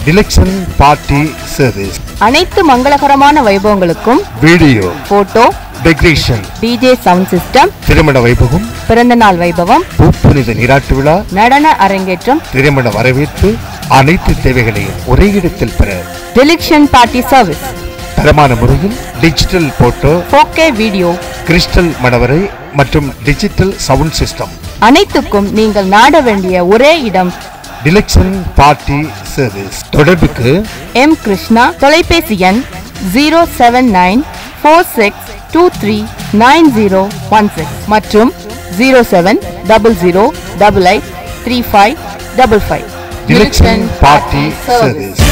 டிலக்ஷன் party service அனைத்து மங்களகரமான வைபவங்களுக்கும் video photo decoration DJ sound system திருமண வைபவம் பிறந்தநாள் வைபவம் பூப்புனித நீராட்டு விழா நடன அரங்கேற்றம் திருமண வரவேற்பு அனைத்து தேவைகளையும் ஒரே இடத்தில் பெற டிலிக்ஷன் பார்ட்டி சர்வீஸ் தரமான முறையில் digital photo 4K video crystal மணவரை மற்றும் டிஜிட்டல் சவுண்ட் சிஸ்டம் அனைத்துக்கும் நீங்கள் நாட வேண்டிய ஒரே இடம் டிலக்ஷன் பார்ட்டி சர்வீஸ் தொடர்புக்கு எம் கிருஷ்ணா தொலைபேசி எண் zero seven nine four six two three nine zero one six மற்றும் zero seven double zero double eight three five double five டிலக்ஷன் பார்ட்டி சர்வீஸ்